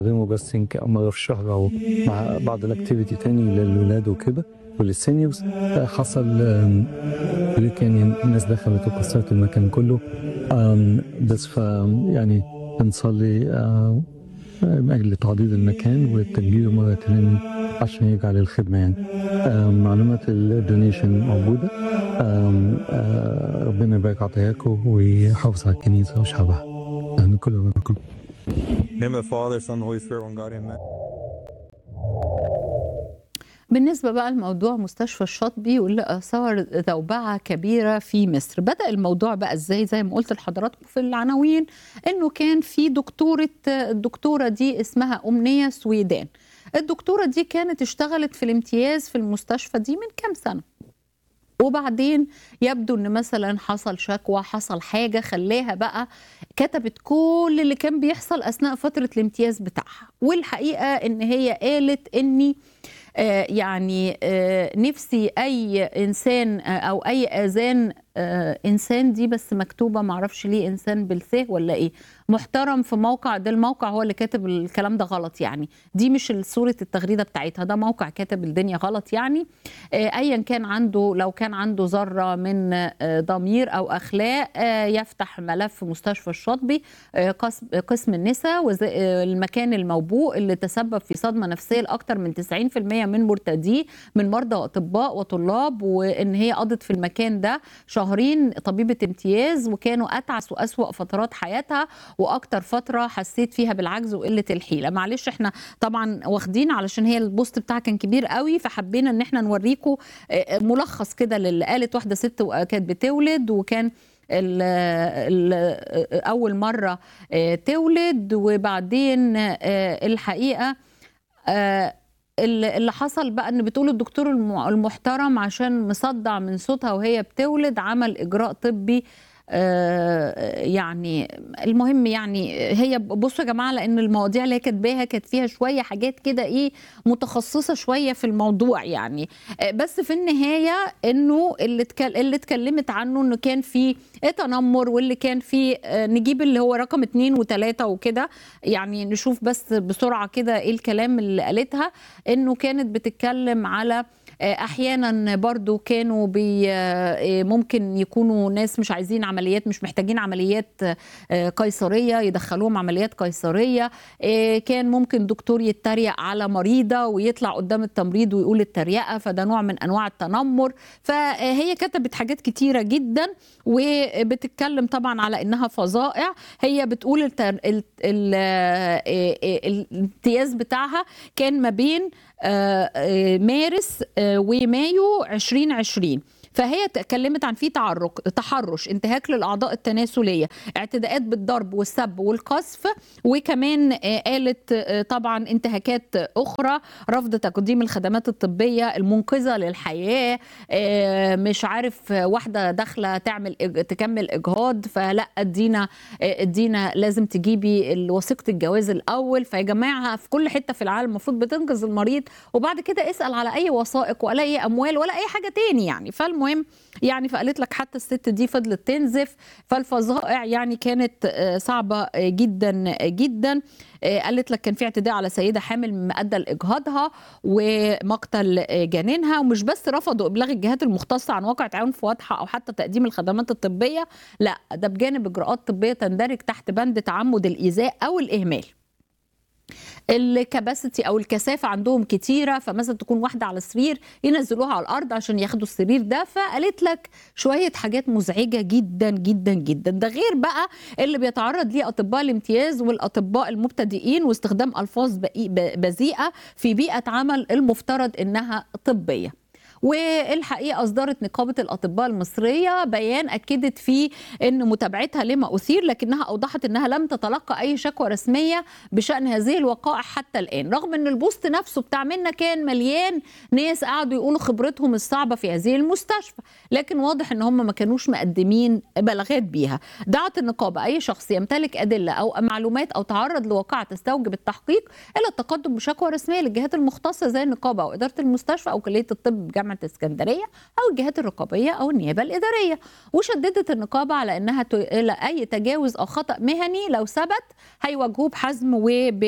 بستخدمه بس يمكن مرة في الشهر أو مع بعض الأكتيفيتي تاني للولاد وكده وللسينيورز حصل آم، بريك يعني الناس دخلت وكسرت المكان كله آم، بس ف يعني بنصلي آم، من أجل تعضيد المكان وتجديده مرة تاني عشان يرجع للخدمة يعني آم، معلومات الدونيشن موجودة آم، آه، ربنا يبارك عطاياكم ويحافظ على الكنيسة وشعبها آمين كله منكم name of the Father, Son, and Holy Spirit, one God, amen. بالنسبة بقى لموضوع مستشفى الشاطبي واللي أثار ذوبعة كبيرة في مصر بدأ الموضوع بقى إزاي زي ما قلت لحضراتكم في العناوين إنه كان في دكتورة الدكتورة دي اسمها أمنية سويدان الدكتورة دي كانت اشتغلت في الامتياز في المستشفى دي من كام سنة وبعدين يبدو ان مثلا حصل شكوى حصل حاجه خلاها بقى كتبت كل اللي كان بيحصل اثناء فتره الامتياز بتاعها والحقيقه ان هي قالت اني آه، يعني آه، نفسي اي انسان آه، او اي اذان آه، انسان دي بس مكتوبه معرفش ليه انسان بالث ولا ايه محترم في موقع ده الموقع هو اللي كاتب الكلام ده غلط يعني دي مش صوره التغريده بتاعتها ده موقع كاتب الدنيا غلط يعني آه، ايا كان عنده لو كان عنده ذره من آه، ضمير او اخلاق آه، يفتح ملف مستشفى الشاطبي آه، قسم قسم النساء وز- آه، المكان الموبوء اللي تسبب في صدمه نفسيه لاكثر من 90% من مرتديه من مرضى واطباء وطلاب وان هي قضت في المكان ده شهرين طبيبه امتياز وكانوا اتعس واسوا فترات حياتها واكتر فتره حسيت فيها بالعجز وقله الحيله معلش احنا طبعا واخدين علشان هي البوست بتاعها كان كبير قوي فحبينا ان احنا نوريكم آه، ملخص كده للي قالت واحده ست كانت بتولد وكان ال ال اول مره آه، تولد وبعدين آه، الحقيقه آه، اللي اللي حصل بقى ان بتقول الدكتور الم- المحترم عشان مصدع من صوتها وهي بتولد عمل اجراء طبي آه، يعني المهم يعني هي بصوا يا جماعه لان المواضيع اللي هي كاتباها كانت فيها شويه حاجات كده ايه متخصصه شويه في الموضوع يعني آه، بس في النهايه انه اللي اتكل- اللي اتكلمت عنه انه كان في تنمر واللي كان في آه، نجيب اللي هو رقم اتنين وتلاته وكده يعني نشوف بس بسرعه كده ايه الكلام اللي قالتها انه كانت بتتكلم على آه، احيانا برضو كانوا بي آه، ممكن يكونوا ناس مش عايزين عمليات مش محتاجين عمليات آه، قيصريه يدخلوهم عمليات قيصريه آه، كان ممكن دكتور يتريق على مريضه ويطلع قدام التمريض ويقول التريقه فده نوع من انواع التنمر فهي كتبت حاجات كتيره جدا وبتتكلم طبعا على انها فظائع هي بتقول التر... ال... ال... آه، آه، الامتياز بتاعها كان ما بين آه، آه، مارس آه، ومايو 2020 فهي اتكلمت عن في تعرق تحرش انتهاك للاعضاء التناسليه اعتداءات بالضرب والسب والقذف وكمان آه، قالت آه، طبعا انتهاكات اخرى رفض تقديم الخدمات الطبيه المنقذه للحياه آه، مش عارف آه، واحده داخله تعمل إج- تكمل اجهاض فلا ادينا آه، ادينا لازم تجيبي وثيقه الجواز الاول فيا جماعه في كل حته في العالم المفروض بتنقذ المريض وبعد كده اسال على اي وثائق ولا اي اموال ولا اي حاجه تاني يعني فالمهم يعني فقالت لك حتى الست دي فضلت تنزف فالفظائع يعني كانت آه، صعبه آه، جدا جدا آه، قالت لك كان في اعتداء على سيده حامل مما ادى لاجهاضها ومقتل آه، جنينها ومش بس رفضوا ابلاغ الجهات المختصه عن واقعه عنف واضحه او حتى تقديم الخدمات الطبيه لا ده بجانب اجراءات طبيه تندرج تحت بند تعمد الايذاء او الاهمال الكباسيتي او الكثافه عندهم كتيره فمثلا تكون واحده على سرير ينزلوها على الارض عشان ياخدوا السرير ده فقالت لك شويه حاجات مزعجه جدا جدا جدا ده غير بقى اللي بيتعرض ليه اطباء الامتياز والاطباء المبتدئين واستخدام الفاظ بقي- ب- بذيئه في بيئه عمل المفترض انها طبيه والحقيقه اصدرت نقابه الاطباء المصريه بيان اكدت فيه ان متابعتها لما اثير لكنها اوضحت انها لم تتلقى اي شكوى رسميه بشان هذه الوقائع حتى الان رغم ان البوست نفسه بتاع منا كان مليان ناس قعدوا يقولوا خبرتهم الصعبه في هذه المستشفى لكن واضح ان هم ما كانوش مقدمين بلاغات بيها دعت النقابه اي شخص يمتلك ادله او معلومات او تعرض لواقعه تستوجب التحقيق الى التقدم بشكوى رسميه للجهات المختصه زي النقابه او اداره المستشفى او كليه الطب بجامعه اسكندريه او الجهات الرقابيه او النيابه الاداريه وشددت النقابه على انها ت- اي تجاوز او خطا مهني لو ثبت هيواجهوه بحزم وب